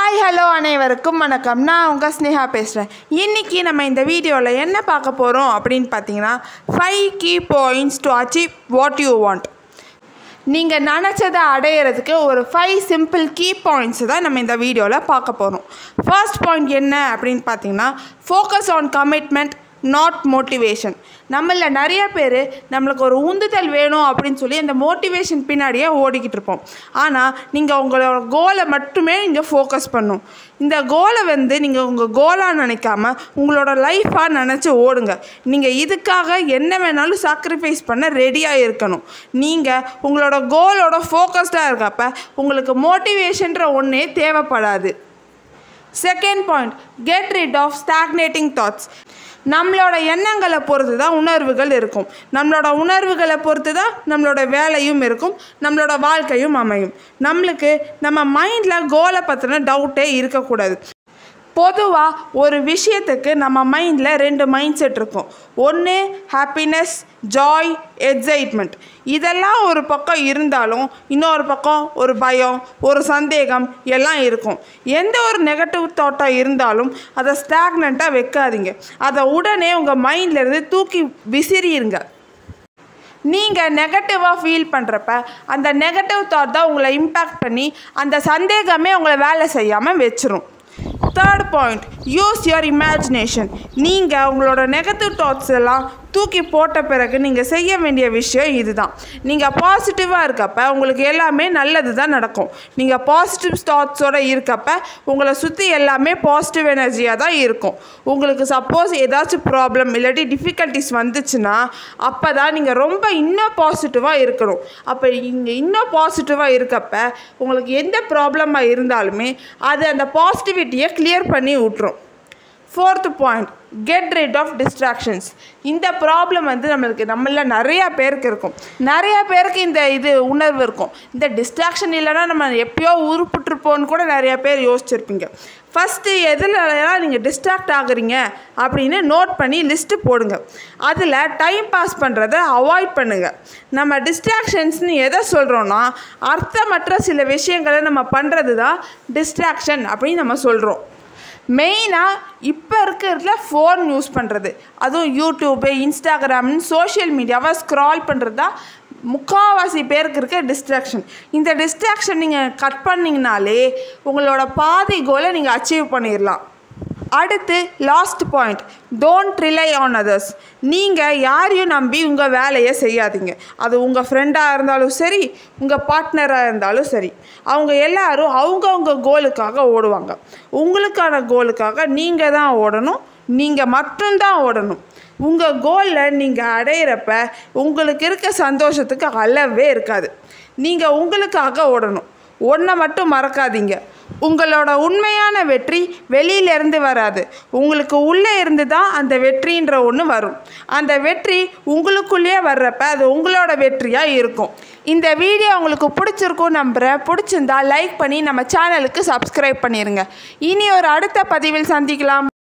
hi hello அனைவருக்கும் வணக்கம் நான் உங்கள் ஸ்னேகா பேசுகிறேன் இன்றைக்கி நம்ம இந்த வீடியோவில் என்ன பார்க்க போகிறோம் அப்படின்னு பார்த்தீங்கன்னா five key points to achieve what you want நீங்கள் நினச்சதை அடையிறதுக்கு ஒரு ஃபைவ் சிம்பிள் கீ பாயிண்ட்ஸ் தான் நம்ம இந்த வீடியோவில் பார்க்க போகிறோம் ஃபர்ஸ்ட் பாயிண்ட் என்ன அப்படின்னு பார்த்தீங்கன்னா focus on commitment not motivation நம்மள நிறைய பேர் நம்மளுக்கு ஒரு உந்துதல் வேணும் அப்படின்னு சொல்லி அந்த மோட்டிவேஷன் பின்னாடியே ஓடிக்கிட்டு இருப்போம் ஆனால் நீங்கள் உங்களோட கோலை மட்டுமே நீங்கள் ஃபோக்கஸ் பண்ணும் இந்த கோலை வந்து நீங்கள் உங்கள் கோலாக நினைக்காம உங்களோட லைஃபாக நினச்சி ஓடுங்க நீங்கள் இதுக்காக என்ன வேணாலும் சாக்ரிஃபைஸ் பண்ண ரெடியாக இருக்கணும் நீங்கள் உங்களோட கோலோட ஃபோக்கஸ்டாக இருக்கப்ப உங்களுக்கு மோட்டிவேஷன்ற ஒன்றே தேவைப்படாது second point get rid of stagnating thoughts நம்மளோட எண்ணங்களை பொறுத்து தான் உணர்வுகள் இருக்கும் நம்மளோட உணர்வுகளை பொறுத்து தான் நம்மளோட வேலையும் இருக்கும் நம்மளோட வாழ்க்கையும் அமையும் நம்மளுக்கு நம்ம மைண்டில் கோலை பற்றின டவுட்டே இருக்கக்கூடாது பொதுவாக ஒரு விஷயத்துக்கு நம்ம மைண்டில் ரெண்டு மைண்ட் செட் இருக்கும் ஒன்று ஹாப்பினஸ் ஜாய் எக்ஸைட்மெண்ட் இதெல்லாம் ஒரு பக்கம் இருந்தாலும் இன்னொரு பக்கம் ஒரு பயம் ஒரு சந்தேகம் எல்லாம் இருக்கும் எந்த ஒரு நெகட்டிவ் தாட்டாக இருந்தாலும் அதை ஸ்டாக்னண்ட்டாக வைக்காதீங்க அதை உடனே உங்கள் மைண்ட்லேருந்து தூக்கி விசிறிடுங்க நீங்கள் நெகட்டிவாக ஃபீல் பண்ணுறப்ப அந்த நெகட்டிவ் தாட் தான் உங்களை இம்பேக்ட் பண்ணி அந்த சந்தேகமே உங்களை வேலை செய்யாமல் வச்சிரும் third point use your imagination நீங்கள் உங்களோட நெகட்டிவ் தாட்ஸ் எல்லாம் தூக்கி போட்ட பிறகு நீங்கள் செய்ய வேண்டிய விஷயம் இதுதான் நீங்கள் பாசிட்டிவாக இருக்கப்ப உங்களுக்கு எல்லாமே நல்லது தான் நடக்கும் நீங்கள் பாசிட்டிவ் தாட்ஸோடு இருக்கப்ப உங்களை சுற்றி எல்லாமே பாசிட்டிவ் எனர்ஜியாக தான் இருக்கும் உங்களுக்கு சப்போஸ் ஏதாச்சும் ப்ராப்ளம் இல்லாட்டி டிஃபிகல்ட்டிஸ் வந்துச்சுன்னா அப்போ தான் நீங்கள் ரொம்ப இன்னும் பாசிட்டிவாக இருக்கணும் அப்போ இங்கே இன்னும் பாசிட்டிவாக இருக்கப்ப உங்களுக்கு எந்த ப்ராப்ளமாக இருந்தாலுமே அது அந்த பாசிட்டிவிட்டியை கிளியர் பண்ணி விட்ரும் fourth point get rid of distractions இந்த ப்ராப்ளம் வந்து நம்மளுக்கு நம்மள நிறையா பேருக்கு இருக்கும் நிறையா பேருக்கு இந்த இது உணர்வு இருக்கும் இந்த டிஸ்ட்ராக்ஷன் இல்லைன்னா நம்ம எப்பயோ உருப்பிட்டுருப்போன்னு கூட நிறையா பேர் யோசிச்சிருப்பீங்க ஃபஸ்ட்டு எதுலலாம் நீங்கள் டிஸ்ட்ராக்ட் ஆகுறீங்க அப்படின்னு நோட் பண்ணி லிஸ்ட்டு போடுங்க அதில் டைம் பாஸ் பண்ணுறதை அவாய்ட் பண்ணுங்கள் நம்ம டிஸ்ட்ராக்ஷன்ஸ்னு எதை சொல்கிறோன்னா அர்த்தமற்ற சில விஷயங்களை நம்ம பண்ணுறது தான் டிஸ்ட்ராக்ஷன் அப்படின்னு நம்ம சொல்கிறோம் மெயினாக இப்போ இருக்கிறதுல ஃபோன் யூஸ் பண்ணுறது அதுவும் யூடியூப்பு இன்ஸ்டாகிராம்னு சோஷியல் மீடியாவை ஸ்க்ரால் பண்ணுறது தான் முக்கால்வாசி பேருக்கு இருக்க டிஸ்ட்ராக்ஷன் இந்த டிஸ்ட்ராக்ஷன் நீங்கள் கட் பண்ணிங்கனாலே உங்களோட பாதி கோலை நீங்கள் அச்சீவ் பண்ணிடலாம் அடுத்து last point don't rely on others நீங்கள் யாரையும் நம்பி உங்கள் வேலையை செய்யாதீங்க அது உங்கள் ஃப்ரெண்டாக இருந்தாலும் சரி உங்கள் பார்ட்னராக இருந்தாலும் சரி அவங்க எல்லாரும் அவங்கவுங்க கோலுக்காக ஓடுவாங்க உங்களுக்கான கோலுக்காக நீங்கள் தான் ஓடணும் நீங்கள் மட்டும்தான் ஓடணும் உங்கள் கோலில் நீங்கள் அடையிறப்ப உங்களுக்கு இருக்க சந்தோஷத்துக்கு அளவே இருக்காது நீங்கள் உங்களுக்காக ஓடணும் ஒன்றை மட்டும் மறக்காதீங்க உங்களோட உண்மையான வெற்றி வெளியிலேருந்து வராது உங்களுக்கு உள்ளே இருந்து தான் அந்த வெற்றின்ற ஒன்று வரும் அந்த வெற்றி உங்களுக்குள்ளேயே வர்றப்ப அது உங்களோட வெற்றியாக இருக்கும் இந்த வீடியோ உங்களுக்கு பிடிச்சிருக்கும் நம்புகிறேன் பிடிச்சிருந்தா லைக் பண்ணி நம்ம சேனலுக்கு சப்ஸ்கிரைப் பண்ணிடுங்க இனி ஒரு அடுத்த பதிவில் சந்திக்கலாம்